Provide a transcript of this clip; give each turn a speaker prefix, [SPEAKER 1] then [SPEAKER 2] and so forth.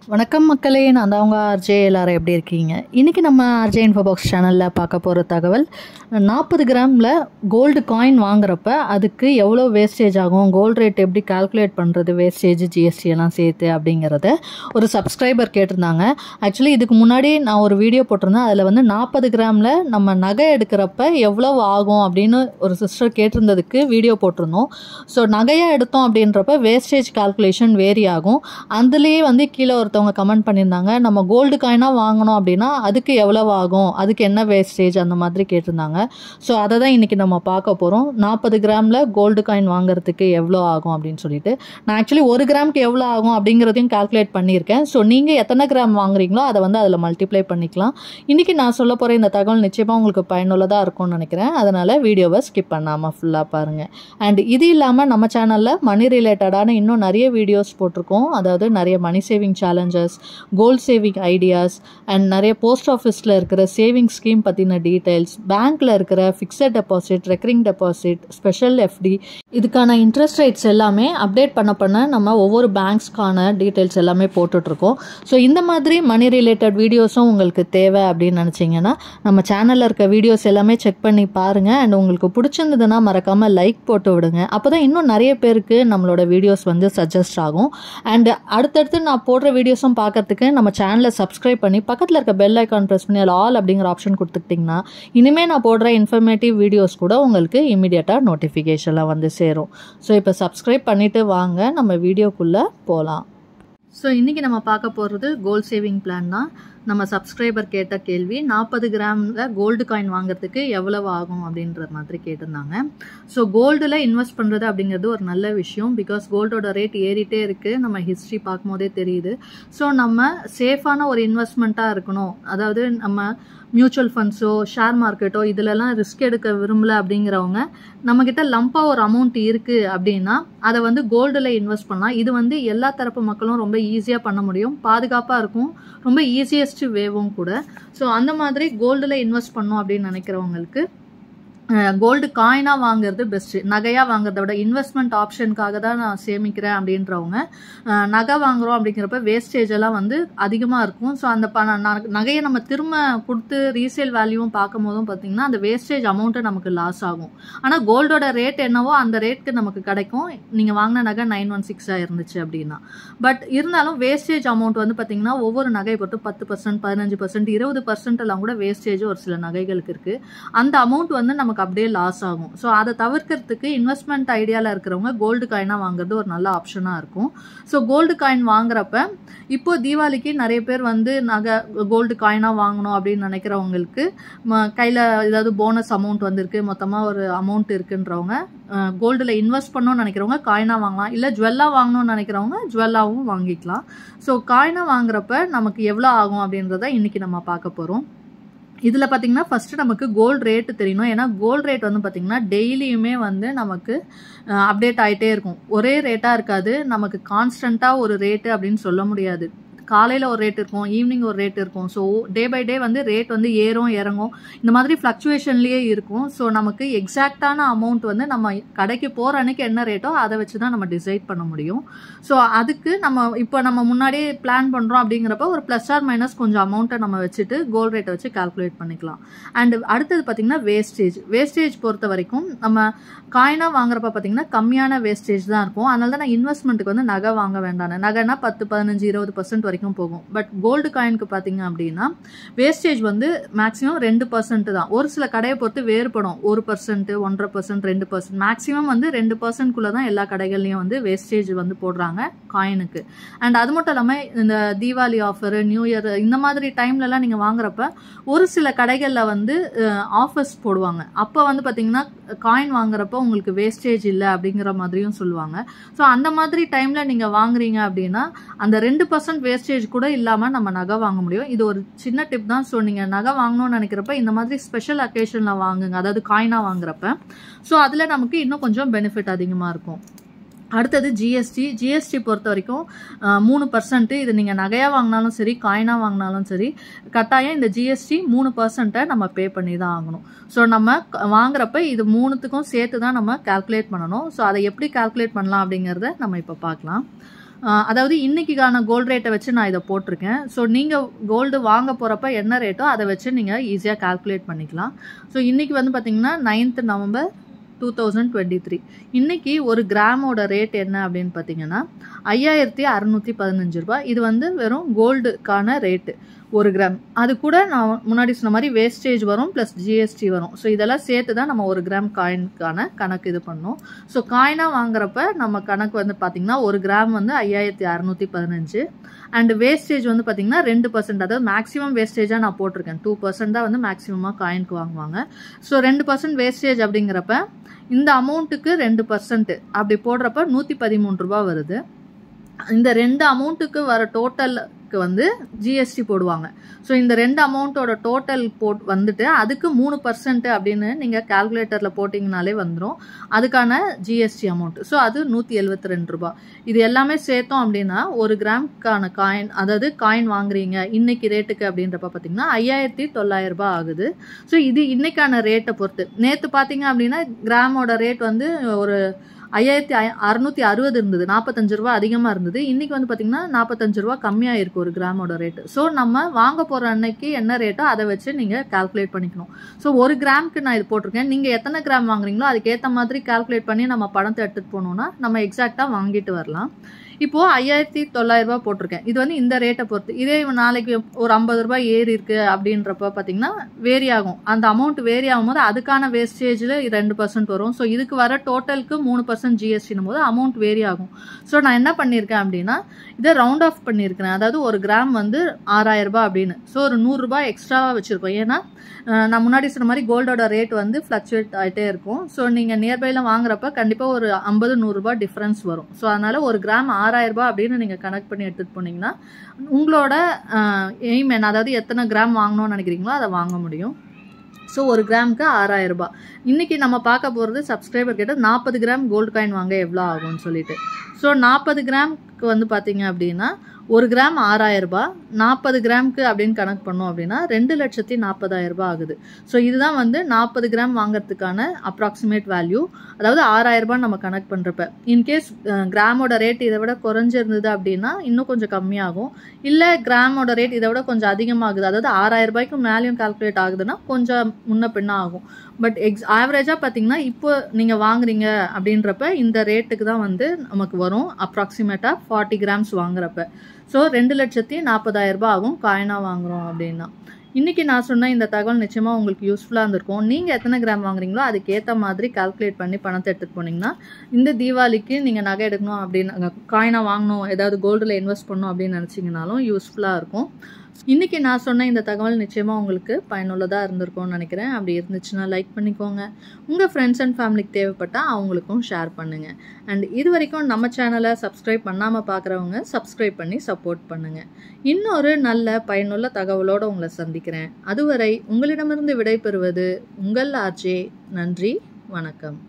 [SPEAKER 1] வணக்கம் மக்களே நான் தான் உங்கள் ஆர்ஜே எல்லாரும் எப்படி இருக்கீங்க இன்றைக்கி நம்ம ஆர்ஜே இன்ஃபோ பாக்ஸ் சேனலில் பார்க்க போகிற தகவல் நாற்பது கிராமில் கோல்டு காயின் வாங்குறப்ப அதுக்கு எவ்வளோ வேஸ்டேஜ் ஆகும் கோல்டு ரேட் எப்படி கால்குலேட் பண்ணுறது வேஸ்டேஜ் ஜிஎஸ்டி எல்லாம் சேர்த்து அப்படிங்கிறத ஒரு சப்ஸ்கிரைபர் கேட்டிருந்தாங்க ஆக்சுவலி இதுக்கு முன்னாடி நான் ஒரு வீடியோ போட்டிருந்தேன் அதில் வந்து நாற்பது கிராமில் நம்ம நகை எடுக்கிறப்ப எவ்வளோ ஆகும் அப்படின்னு ஒரு சிஸ்டர் கேட்டிருந்ததுக்கு வீடியோ போட்டிருந்தோம் ஸோ நகையாக எடுத்தோம் அப்படின்றப்ப வேஸ்டேஜ் கால்குலேஷன் வேரி ஆகும் அதுலேயே வந்து கீழே ஒருத்தவங்க கமெண்ட் பண்ணியிருந்தாங்க நம்ம கோல்டு காயினாக வாங்கணும் அப்படின்னா அதுக்கு எவ்வளவு ஆகும் அதுக்கு என்ன வேஸ்டேஜ் அந்த மாதிரி கேட்டிருந்தாங்க ஸோ அதை தான் இன்றைக்கி நம்ம பார்க்க போகிறோம் நாற்பது கிராமில் கோல்டு காயின் வாங்குறதுக்கு எவ்வளோ ஆகும் அப்படின்னு சொல்லிட்டு நான் ஆக்சுவலி ஒரு கிராமுக்கு எவ்வளோ ஆகும் அப்படிங்கிறதையும் கால்குலேட் பண்ணியிருக்கேன் ஸோ நீங்கள் எத்தனை கிராம் வாங்குறீங்களோ அதை வந்து அதில் மல்டிப்ளை பண்ணிக்கலாம் இன்றைக்கி நான் சொல்ல போகிற இந்த தகவல் நிச்சயமாக உங்களுக்கு பயனுள்ளதாக இருக்கும்னு நினைக்கிறேன் அதனால் வீடியோவை ஸ்கிப் பண்ணாமல் ஃபுல்லாக பாருங்கள் அண்ட் இது இல்லாமல் நம்ம சேனலில் மணி ரிலேட்டடான இன்னும் நிறைய வீடியோஸ் போட்டிருக்கோம் அதாவது நிறைய money saving challenges gold saving ideas and நிறைய போஸ்ட் ஆஃபீஸில் இருக்கிற சேவிங் ஸ்கீம் பற்றின டீட்டெயில்ஸ் பேங்க்கில் இருக்கிற fixed deposit recurring deposit special FD இதுக்கான இன்ட்ரெஸ்ட் ரேட்ஸ் எல்லாமே அப்டேட் பண்ண பண்ண நம்ம ஒவ்வொரு பேங்க்ஸ்க்கான டீட்டெயில்ஸ் எல்லாமே போட்டுட்ருக்கோம் ஸோ இந்த மாதிரி மணி ரிலேட்டட் வீடியோஸும் உங்களுக்கு தேவை அப்படின்னு நினச்சிங்கன்னா நம்ம சேனலில் இருக்க வீடியோஸ் எல்லாமே செக் பண்ணி பாருங்கள் அண்ட் உங்களுக்கு பிடிச்சிருந்ததுன்னா மறக்காமல் லைக் போட்டு விடுங்க அப்போ தான் இன்னும் நிறைய பேருக்கு நம்மளோட வீடியோஸ் வந்து சஜஸ்ட் ஆகும் அண்ட் அடுத்தடுத்து நான் போடுற வீடியோஸும் பார்க்கறதுக்கு நம்ம சேனலை சப்ஸ்கிரைப் பண்ணி பக்கத்தில் இருக்க பெல் ஐக்கான் ப்ரெஸ் பண்ணி அதில் ஆல் அப்படிங்கிற ஆப்ஷன் கொடுத்துக்கிட்டிங்கன்னா இனிமேல் நான் போடுற இன்ஃபர்மேட்டிவ் வீடியோஸ் கூட உங்களுக்கு இமீடியட்டாக நோட்டிஃபிகேஷனில் வந்து சேரும் ஸோ இப்போ சப்ஸ்கிரைப் பண்ணிவிட்டு வாங்க நம்ம வீடியோக்குள்ளே போகலாம் ஸோ இன்றைக்கி நம்ம பார்க்க போகிறது கோல்ட் சேவிங் பிளான் தான் நம்ம சப்ஸ்கிரைபர் கேட்ட கேள்வி நாற்பது கிராமில் கோல்டு காயின் வாங்குறதுக்கு எவ்வளவு ஆகும் அப்படின்ற மாதிரி கேட்டிருந்தாங்க ஸோ கோல்டில் இன்வெஸ்ட் பண்ணுறது அப்படிங்கிறது ஒரு நல்ல விஷயம் பிகாஸ் கோல்டோட ரேட் ஏறிட்டே இருக்குது நம்ம ஹிஸ்ட்ரி பார்க்கும்போதே தெரியுது ஸோ நம்ம சேஃபான ஒரு இன்வெஸ்ட்மெண்ட்டாக இருக்கணும் அதாவது நம்ம மியூச்சுவல் ஃபண்ட்ஸோ ஷேர் மார்க்கெட்டோ இதிலலாம் ரிஸ்க் எடுக்க விரும்பல அப்படிங்கிறவங்க நம்மக்கிட்ட லம்பாக ஒரு அமௌண்ட் இருக்குது அப்படின்னா அதை வந்து கோல்டில் இன்வெஸ்ட் பண்ணலாம் இது வந்து எல்லா தரப்பு மக்களும் ரொம்ப ஈஸியாக பண்ண முடியும் பாதுகாப்பாக இருக்கும் ரொம்ப ஈஸியஸ்ட் வேவும் கூட ஸோ அந்த மாதிரி கோல்டில் இன்வெஸ்ட் பண்ணோம் அப்படின்னு நினைக்கிறவங்களுக்கு கோல்டு காயினாக வாங்குறது பெஸ்ட்டு நகையாக வாங்குறத விட இன்வெஸ்ட்மெண்ட் ஆப்ஷனுக்காக தான் நான் சேமிக்கிறேன் அப்படின்றவங்க நகை வாங்குகிறோம் அப்படிங்கிறப்ப வேஸ்டேஜ் எல்லாம் வந்து அதிகமாக இருக்கும் ஸோ அந்த ப நகையை நம்ம திரும்ப கொடுத்து ரீசேல் வேல்யூவும் பார்க்கும் போதும் பார்த்தீங்கன்னா அந்த வேஸ்டேஜ் அமௌண்ட்டு நமக்கு லாஸ் ஆகும் ஆனால் கோல்டோட ரேட் என்னவோ அந்த ரேட்க்கு நமக்கு கிடைக்கும் நீங்கள் வாங்கின நகை நைன் ஒன் சிக்ஸாக இருந்துச்சு அப்படின்னா பட் இருந்தாலும் வேஸ்டேஜ் அமௌண்ட் வந்து பார்த்தீங்கன்னா ஒவ்வொரு நகையை பொறுத்து பத்து பர்சன்ட் பதினஞ்சு பர்சன்ட் இருபது பர்சன்ட் எல்லாம் கூட வேஸ்டேஜ் ஒரு சில நகைகளுக்கு இருக்குது அந்த அமௌண்ட் வந்து நமக்கு நமக்கு அப்படியே லாஸ் ஆகும் ஸோ அதை தவிர்க்கிறதுக்கு இன்வெஸ்ட்மெண்ட் ஐடியாவில் இருக்கிறவங்க கோல்டு காயினாக வாங்குறது ஒரு நல்ல ஆப்ஷனாக இருக்கும் ஸோ கோல்டு காயின் வாங்குறப்ப இப்போ தீபாவளிக்கு நிறைய பேர் வந்து நகை கோல்டு காயினாக வாங்கணும் அப்படின்னு நினைக்கிறவங்களுக்கு கையில் ஏதாவது போனஸ் அமௌண்ட் வந்திருக்கு மொத்தமாக ஒரு அமௌண்ட் இருக்குன்றவங்க கோல்டில் இன்வெஸ்ட் பண்ணணும்னு நினைக்கிறவங்க காயினாக வாங்கலாம் இல்லை ஜுவல்லாக வாங்கணும்னு நினைக்கிறவங்க ஜுவல்லாகவும் வாங்கிக்கலாம் ஸோ காயினாக வாங்குறப்ப நமக்கு எவ்வளோ ஆகும் அப்படின்றத இன்றைக்கி நம்ம பார்க்க போகிறோம் இதில் பார்த்தீங்கன்னா ஃபஸ்ட்டு நமக்கு கோல்டு ரேட்டு தெரியணும் ஏன்னா கோல்டு ரேட் வந்து பார்த்திங்கன்னா டெய்லியுமே வந்து நமக்கு அப்டேட் ஆகிட்டே இருக்கும் ஒரே ரேட்டாக இருக்காது நமக்கு கான்ஸ்டண்ட்டாக ஒரு ரேட்டு அப்படின்னு சொல்ல முடியாது காலையில் ஒரு ரேட் இருக்கும் ஈவினிங் ஒரு ரேட் இருக்கும் ஸோ டே பை டே வந்து ரேட் வந்து ஏறும் இறங்கும் இந்த மாதிரி ஃப்ளக்சுவேஷன்லேயே இருக்கும் ஸோ நமக்கு எக்ஸாக்டான அமௌண்ட் வந்து நம்ம கடைக்கு போகிற அன்னைக்கு என்ன ரேட்டோ அதை வச்சு தான் நம்ம டிசைட் பண்ண முடியும் ஸோ அதுக்கு நம்ம இப்போ நம்ம முன்னாடியே பிளான் பண்ணுறோம் அப்படிங்கிறப்ப ஒரு ப்ளஸ் ஆர் மைனஸ் கொஞ்சம் அமௌண்ட்டை நம்ம வச்சுட்டு கோல்ட் ரேட்டை வச்சு கால்குலேட் பண்ணிக்கலாம் அண்ட் அடுத்தது பார்த்திங்கன்னா வேஸ்டேஜ் வேஸ்டேஜ் பொறுத்த வரைக்கும் நம்ம காயினாக வாங்குறப்ப பார்த்திங்கன்னா கம்மியான வேஸ்டேஜ் தான் இருக்கும் அதனால தான் நான் இன்வெஸ்ட்மெண்ட்டுக்கு வந்து நகை வாங்க வேண்டாம் நகைனா பத்து பதினஞ்சு இருபது பர்சன்ட் வரைக்கும் வரைக்கும் போகும் பட் கோல்டு காயினுக்கு பார்த்தீங்க அப்படின்னா வேஸ்டேஜ் வந்து மேக்ஸிமம் ரெண்டு பர்சன்ட் தான் ஒரு சில கடையை பொறுத்து வேறுபடும் ஒரு பர்சன்ட் ஒன்றரை பர்சன்ட் ரெண்டு பர்சன்ட் மேக்ஸிமம் வந்து ரெண்டு பர்சன்ட்குள்ளே தான் எல்லா கடைகள்லையும் வந்து வேஸ்டேஜ் வந்து போடுறாங்க காயினுக்கு அண்ட் அது மட்டும் இல்லாமல் இந்த தீபாவளி ஆஃபர் நியூ இயர் இந்த மாதிரி டைம்லலாம் நீங்கள் வாங்குறப்ப ஒரு சில கடைகளில் வந்து ஆஃபர்ஸ் போடுவாங்க அப்போ வந்து பார்த்தீங்கன்னா காயின் வாங்குறப்ப உங்களுக்கு வேஸ்டேஜ் இல்லை அப்படிங்கிற மாதிரியும் சொல்லுவாங்க ஸோ அந்த மாதிரி டைமில் நீங்கள் வாங்குறீங்க அப்படின்னா அந்த ரெண்டு பர்சன்ட் வேஸ்டேஜ் கூட இல்லாமல் நம்ம நகை வாங்க முடியும் இது ஒரு சின்ன டிப் தான் ஸோ நீங்கள் நகை வாங்கணும்னு நினைக்கிறப்ப இந்த மாதிரி ஸ்பெஷல் அக்கேஷனில் வாங்குங்க அதாவது காயினாக வாங்குறப்ப ஸோ அதில் நமக்கு இன்னும் கொஞ்சம் பெனிஃபிட் அதிகமாக இருக்கும் அடுத்தது ஜிஎஸ்டி ஜிஎஸ்டி பொறுத்த வரைக்கும் மூணு பர்சன்ட்டு இது நீங்கள் நகையாக வாங்கினாலும் சரி காயினாக வாங்கினாலும் சரி கட்டாயம் இந்த ஜிஎஸ்டி மூணு பர்சன்ட்டை நம்ம பே பண்ணி தான் ஆகணும் ஸோ நம்ம வாங்குறப்ப இது மூணுத்துக்கும் சேர்த்து தான் நம்ம கால்குலேட் பண்ணணும் ஸோ அதை எப்படி கால்குலேட் பண்ணலாம் அப்படிங்கிறத நம்ம இப்போ பார்க்கலாம் ஆஹ் அதாவது இன்னைக்கான கோல்டு ரேட்டை வச்சு நான் இதை போட்டிருக்கேன் ஸோ நீங்கள் கோல்டு வாங்க போகிறப்ப என்ன ரேட்டோ அதை வச்சு நீங்கள் ஈஸியாக கால்குலேட் பண்ணிக்கலாம் ஸோ இன்றைக்கி வந்து பார்த்திங்கன்னா ninth November two thousand twenty three இன்றைக்கி ஒரு கிராமோட ரேட் என்ன அப்படின்னு பார்த்தீங்கன்னா ஐயாயிரத்தி அறநூற்றி பதினஞ்சு ரூபாய் இது வந்து வெறும் கோல்டுக்கான ரேட்டு ஒரு கிராம் அது கூட நான் முன்னாடி சொன்ன மாதிரி வேஸ்டேஜ் வரும் ப்ளஸ் ஜிஎஸ்டி வரும் ஸோ இதெல்லாம் சேர்த்து தான் நம்ம ஒரு கிராம் காயினுக்கான கணக்கு இது பண்ணோம் ஸோ காயினாக வாங்குறப்ப நம்ம கணக்கு வந்து பார்த்திங்கன்னா ஒரு கிராம் வந்து ஐயாயிரத்தி அறநூற்றி பதினஞ்சு அண்ட் வேஸ்டேஜ் வந்து பார்த்திங்கன்னா ரெண்டு பர்சன்ட் அதாவது மேக்ஸிமம் வேஸ்டேஜாக நான் போட்டிருக்கேன் டூ பர்சன்ட் தான் வந்து மேக்ஸிமமாக காயினுக்கு வாங்குவாங்க ஸோ ரெண்டு பர்சன்ட் வேஸ்டேஜ் அப்படிங்கிறப்ப இந்த அமௌண்ட்டுக்கு ரெண்டு பர்சன்ட் அப்படி போடுறப்ப நூற்றி பதிமூணு ரூபா வருது இந்த ரெண்டு அமௌண்ட்டுக்கு வர டோட்டலுக்கு வந்து ஜிஎஸ்டி போடுவாங்க ஸோ இந்த ரெண்டு அமௌண்ட்டோட டோட்டல் போட் வந்துட்டு அதுக்கு மூணு பர்சன்ட் அப்படின்னு நீங்கள் கால்குலேட்டரில் போட்டிங்கனாலே வந்துடும் அதுக்கான ஜிஎஸ்டி அமௌண்ட் ஸோ அது நூற்றி எழுபத்தி ரெண்டு ரூபா இது எல்லாமே சேர்த்தோம் அப்படின்னா ஒரு கிராம்க்கான காயின் அதாவது காயின் வாங்குறீங்க இன்னைக்கு ரேட்டுக்கு அப்படின்றப்ப பார்த்தீங்கன்னா ஐயாயிரத்தி தொள்ளாயிரம் ரூபாய் ஆகுது ஸோ இது இன்னைக்கான ரேட்டை பொறுத்து நேற்று பார்த்தீங்க அப்படின்னா கிராமோட ரேட் வந்து ஒரு ஐயாயிரத்தி அறுநூத்தி அறுபது இருந்தது நாற்பத்தஞ்சு ரூபா அதிகமாக இருந்தது இன்னைக்கு வந்து பார்த்தீங்கன்னா நாற்பத்தஞ்சு ரூபா கம்மியாக இருக்கு ஒரு கிராமோட ரேட்டு ஸோ நம்ம வாங்க போகிற அன்னைக்கு என்ன ரேட்டோ அதை வச்சு நீங்கள் கால்குலேட் பண்ணிக்கணும் ஸோ ஒரு கிராமுக்கு நான் இது போட்டிருக்கேன் நீங்கள் எத்தனை கிராம் வாங்குறீங்களோ அதுக்கேற்ற மாதிரி கால்குலேட் பண்ணி நம்ம பணத்தை எடுத்துகிட்டு போனோம்னா நம்ம எக்ஸாக்டாக வாங்கிட்டு வரலாம் இப்போ ஐயாயிரத்தி தொள்ளாயிரம் ரூபாய் போட்டிருக்கேன் இது வந்து இந்த ரேட்டை பொறுத்து இதே நாளைக்கு ஒரு ஐம்பது ரூபாய் ஏறி இருக்கு அப்படின்றப்ப பார்த்தீங்கன்னா வேரி ஆகும் அந்த அமௌண்ட் வேரி ஆகும்போது அதுக்கான வேஸ்டேஜில் ரெண்டு பர்சன்ட் வரும் ஸோ இதுக்கு வர டோட்டலுக்கு மூணு பர்சன்ட் ஜிஎஸ்டினும் போது அமௌண்ட் வேரி ஆகும் ஸோ நான் என்ன பண்ணியிருக்கேன் அப்படின்னா இதை ரவுண்ட் ஆஃப் பண்ணியிருக்கிறேன் அதாவது ஒரு கிராம் வந்து ஆறாயிரம் ரூபாய் அப்படின்னு ஸோ ஒரு நூறுரூபா எக்ஸ்ட்ராவாக வச்சுருக்கோம் ஏன்னா நான் முன்னாடி சொன்ன மாதிரி கோல்டோட ரேட் வந்து ஃப்ளக்சுவேட் ஆகிட்டே இருக்கும் ஸோ நீங்கள் நியர்பையில் வாங்குறப்ப கண்டிப்பாக ஒரு ஐம்பது நூறுரூபா டிஃப்ரென்ஸ் வரும் ஸோ அதனால் ஒரு கிராம் ஆறாயிரம் ரூபாய் அப்படின்னு நீங்கள் கனெக்ட் பண்ணி எடுத்துகிட்டு போனீங்கன்னா உங்களோட எய்ம் என்ன அதாவது எத்தனை கிராம் வாங்கணும்னு நினைக்கிறீங்களோ அதை வாங்க முடியும் ஸோ ஒரு கிராமுக்கு ஆறாயிரம் ரூபாய் இன்றைக்கி நம்ம பார்க்க போகிறது சப்ஸ்கிரைபர் கிட்ட நாற்பது கிராம் கோல்டு காயின் வாங்க எவ்வளோ ஆகும்னு சொல்லிட்டு ஸோ நாற்பது கிராம்க்கு வந்து பார்த்தீங்க அப்படின்னா ஒரு கிராம் ஆறாயிரம் ரூபாய் நாற்பது கிராமுக்கு அப்படின்னு கணக்கு பண்ணோம் அப்படின்னா ரெண்டு லட்சத்தி நாற்பதாயிரம் ரூபாய் ஆகுது ஸோ இதுதான் வந்து நாற்பது கிராம் வாங்குறதுக்கான அப்ராக்சிமேட் வேல்யூ அதாவது ஆறாயிரம் ரூபாய் நம்ம கணக்கு பண்ணுறப்ப இன்கேஸ் கிராமோட ரேட் இதை விட குறைஞ்சிருந்தது அப்படின்னா இன்னும் கொஞ்சம் கம்மியாகும் இல்லை கிராமோட ரேட் இதை விட கொஞ்சம் அதிகமாகுது அதாவது ஆறாயிரம் ரூபாய்க்கு மேலேயும் கால்குலேட் ஆகுதுன்னா கொஞ்சம் முன்ன பின்ன ஆகும் பட் எக்ஸ் ஆவரேஜாக பார்த்தீங்கன்னா இப்போ நீங்கள் வாங்குறீங்க அப்படின்றப்ப இந்த ரேட்டுக்கு தான் வந்து நமக்கு வரும் அப்ராக்சிமேட்டாக ஃபார்ட்டி கிராம்ஸ் வாங்குறப்ப ஸோ ரெண்டு லட்சத்தி நாற்பதாயிரம் ரூபாய் ஆகும் காயினாக வாங்குறோம் அப்படின்னா இன்றைக்கி நான் சொன்ன இந்த தகவல் நிச்சயமாக உங்களுக்கு யூஸ்ஃபுல்லாக இருந்திருக்கும் நீங்கள் எத்தனை கிராம் வாங்குறீங்களோ அதுக்கு ஏற்ற மாதிரி கால்குலேட் பண்ணி பணத்தை எடுத்துகிட்டு போனீங்கன்னா இந்த தீபாவளிக்கு நீங்கள் நகை எடுக்கணும் அப்படின்னு காயினாக வாங்கணும் ஏதாவது கோல்டில் இன்வெஸ்ட் பண்ணணும் அப்படின்னு நினச்சிங்கனாலும் யூஸ்ஃபுல்லாக இருக்கும் இன்றைக்கி நான் சொன்ன இந்த தகவல் நிச்சயமாக உங்களுக்கு பயனுள்ளதாக இருந்திருக்கும்னு நினைக்கிறேன் அப்படி இருந்துச்சுன்னா லைக் பண்ணிக்கோங்க உங்கள் ஃப்ரெண்ட்ஸ் அண்ட் ஃபேமிலிக்கு தேவைப்பட்டால் அவங்களுக்கும் ஷேர் பண்ணுங்கள் அண்ட் இது வரைக்கும் நம்ம சேனலை சப்ஸ்கிரைப் பண்ணாமல் பார்க்குறவங்க சப்ஸ்கிரைப் பண்ணி சப்போர்ட் பண்ணுங்கள் இன்னொரு நல்ல பயனுள்ள தகவலோடு உங்களை சந்திக்கிறேன் அதுவரை உங்களிடமிருந்து விடைபெறுவது உங்கள் ஆர்ஜே நன்றி வணக்கம்